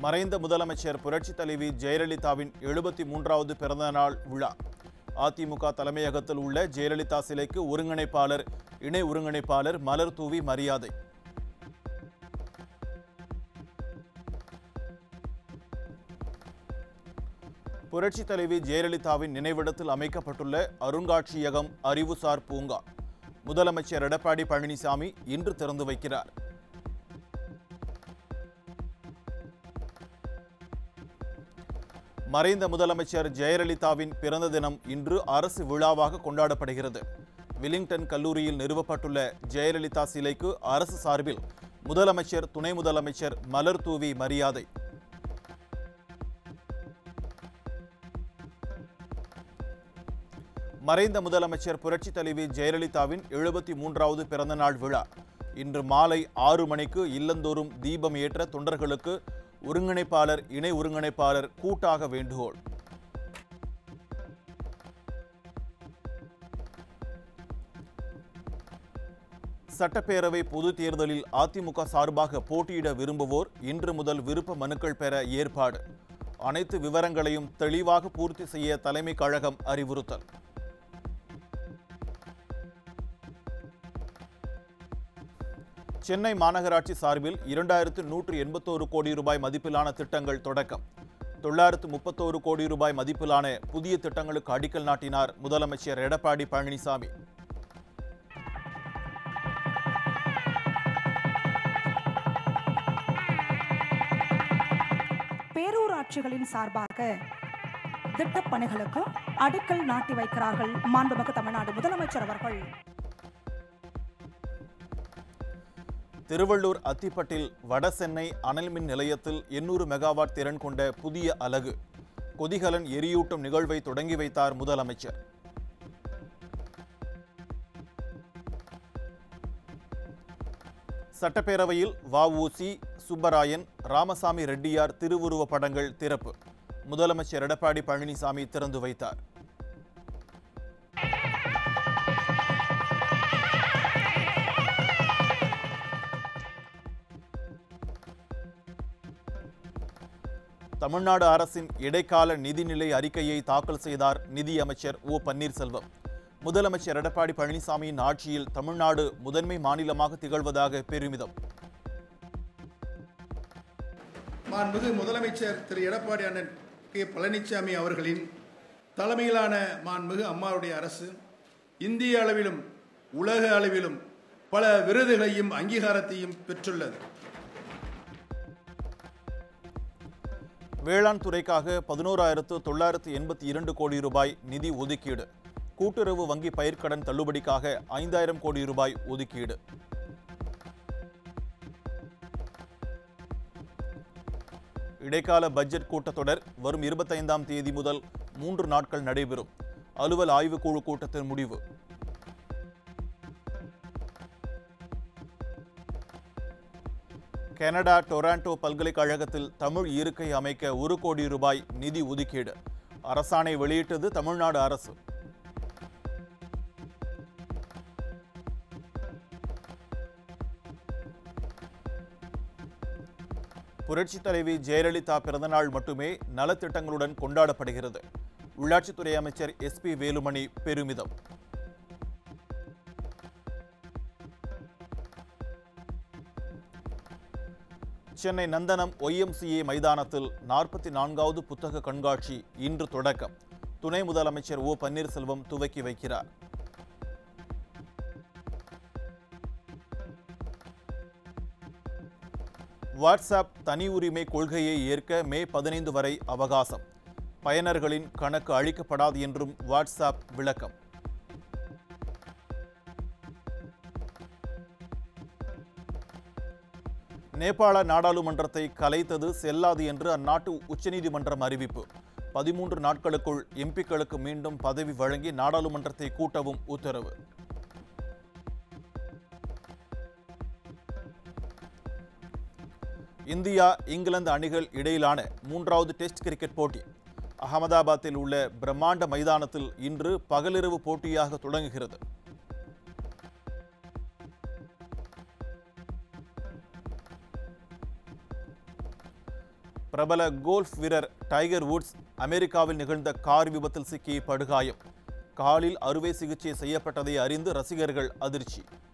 மறைந்த முதலமைச்சர் புரட்சித் தலைவி ஜெயலலிதாவின் எழுபத்தி மூன்றாவது பிறந்தநாள் விழா அதிமுக தலைமையகத்தில் உள்ள ஜெயலலிதா சிலைக்கு ஒருங்கிணைப்பாளர் இணை ஒருங்கிணைப்பாளர் மலர் தூவி மரியாதை புரட்சித் தலைவி ஜெயலலிதாவின் நினைவிடத்தில் அமைக்கப்பட்டுள்ள அருங்காட்சியகம் அறிவுசார் பூங்கா முதலமைச்சர் எடப்பாடி பழனிசாமி இன்று திறந்து வைக்கிறார் மறைந்த முதலமைச்சர் ஜெயலலிதாவின் பிறந்த தினம் இன்று அரசு விழாவாக கொண்டாடப்படுகிறது வில்லிங்டன் கல்லூரியில் நிறுவப்பட்டுள்ள ஜெயலலிதா சிலைக்கு அரசு சார்பில் முதலமைச்சர் துணை முதலமைச்சர் மலர் தூவி மரியாதை மறைந்த முதலமைச்சர் புரட்சித் தலைவி ஜெயலலிதாவின் எழுபத்தி மூன்றாவது பிறந்தநாள் விழா இன்று மாலை ஆறு மணிக்கு இல்லந்தோறும் தீபம் ஏற்ற தொண்டர்களுக்கு ஒருங்கிணைப்பாளர் இணை ஒருங்கிணைப்பாளர் கூட்டாக வேண்டுகோள் சட்டப்பேரவை பொதுத் தேர்தலில் அதிமுக சார்பாக போட்டியிட விரும்புவோர் இன்று முதல் விருப்ப மனுக்கள் பெற ஏற்பாடு அனைத்து விவரங்களையும் தெளிவாக பூர்த்தி செய்ய தலைமை கழகம் அறிவுறுத்தல் சென்னை மாநகராட்சி சார்பில் இரண்டாயிரத்து நூற்று எண்பத்தோரு கோடி ரூபாய் மதிப்பிலான திட்டங்கள் தொடக்கம் தொள்ளாயிரத்து முப்பத்தோரு கோடி ரூபாய் மதிப்பிலான புதிய திட்டங்களுக்கு அடிக்கல் நாட்டினார் முதலமைச்சர் எடப்பாடி பழனிசாமி பேரூராட்சிகளின் சார்பாக திட்டப் பணிகளுக்கு அடிக்கல் நாட்டி வைக்கிறார்கள் மாண்புமிகு தமிழ்நாடு முதலமைச்சர் அவர்கள் திருவள்ளூர் அத்திப்பட்டில் வடசென்னை அனல் மின் நிலையத்தில் எண்ணூறு மெகாவாட் திறன் கொண்ட புதிய அலகு கொதிகலன் எரியூட்டும் நிகழ்வை தொடங்கி வைத்தார் முதலமைச்சர் சட்டப்பேரவையில் வஉசி சுப்பராயன் ராமசாமி ரெட்டியார் திருவுருவ படங்கள் திறப்பு முதலமைச்சர் எடப்பாடி பழனிசாமி திறந்து வைத்தார் தமிழ்நாடு அரசின் இடைக்கால நிதிநிலை அறிக்கையை தாக்கல் செய்தார் நிதி அமைச்சர் ஓ பன்னீர்செல்வம் முதலமைச்சர் எடப்பாடி பழனிசாமியின் ஆட்சியில் தமிழ்நாடு முதன்மை மாநிலமாக திகழ்வதாக பெருமிதம் மாண்புமிகு முதலமைச்சர் திரு எடப்பாடி அண்ணன் கே பழனிசாமி அவர்களின் தலைமையிலான மாண்புமிகு அம்மாவுடைய அரசு இந்திய அளவிலும் உலக அளவிலும் பல விருதுகளையும் அங்கீகாரத்தையும் பெற்றுள்ளது வேளாண் துறைக்காக பதினோராயிரத்து தொள்ளாயிரத்து எண்பத்தி இரண்டு கோடி ரூபாய் நிதி ஒதுக்கீடு கூட்டுறவு வங்கி பயிர்க்கடன் தள்ளுபடிக்காக ஐந்தாயிரம் கோடி ரூபாய் ஒதுக்கீடு இடைக்கால பட்ஜெட் கூட்டத்தொடர் வரும் இருபத்தைந்தாம் தேதி முதல் மூன்று நாட்கள் நடைபெறும் அலுவல் ஆய்வுக்குழு கூட்டத்தின் முடிவு கனடா டொராண்டோ பல்கலைக்கழகத்தில் தமிழ் இருக்கை அமைக்க ஒரு கோடி ரூபாய் நிதி ஒதுக்கீடு அரசாணை வெளியிட்டது தமிழ்நாடு அரசு புரட்சித் தலைவி ஜெயலலிதா பிறந்தநாள் மட்டுமே நலத்திட்டங்களுடன் கொண்டாடப்படுகிறது உள்ளாட்சித்துறை அமைச்சர் எஸ்பி வேலுமணி பெருமிதம் சென்னை நந்தனம் ஒய்எம்சிஏ மைதானத்தில் நாற்பத்தி நான்காவது புத்தக கண்காட்சி இன்று தொடக்கம் துணை முதலமைச்சர் ஓ பன்னீர்செல்வம் துவக்கி வைக்கிறார் வாட்ஸ்அப் தனி உரிமை கொள்கையை ஏற்க மே பதினைந்து வரை அவகாசம் பயனர்களின் கணக்கு அழிக்கப்படாது என்றும் வாட்ஸ்அப் விளக்கம் நேபாள நாடாளுமன்றத்தை கலைத்தது செல்லாது என்று அந்நாட்டு உச்சநீதிமன்றம் அறிவிப்பு பதிமூன்று நாட்களுக்குள் எம்பிக்களுக்கு மீண்டும் பதவி வழங்கி நாடாளுமன்றத்தை கூட்டவும் உத்தரவு இந்தியா இங்கிலாந்து அணிகள் இடையிலான மூன்றாவது டெஸ்ட் கிரிக்கெட் போட்டி அகமதாபாத்தில் உள்ள பிரம்மாண்ட மைதானத்தில் இன்று பகலிரவு போட்டியாக தொடங்குகிறது பிரபல கோல்ஃப் வீரர் டைகர் வுட்ஸ் அமெரிக்காவில் நிகழ்ந்த கார் விபத்தில் சிக்கி படுகாயம் காலில் அறுவை சிகிச்சை செய்யப்பட்டதை அறிந்து ரசிகர்கள் அதிர்ச்சி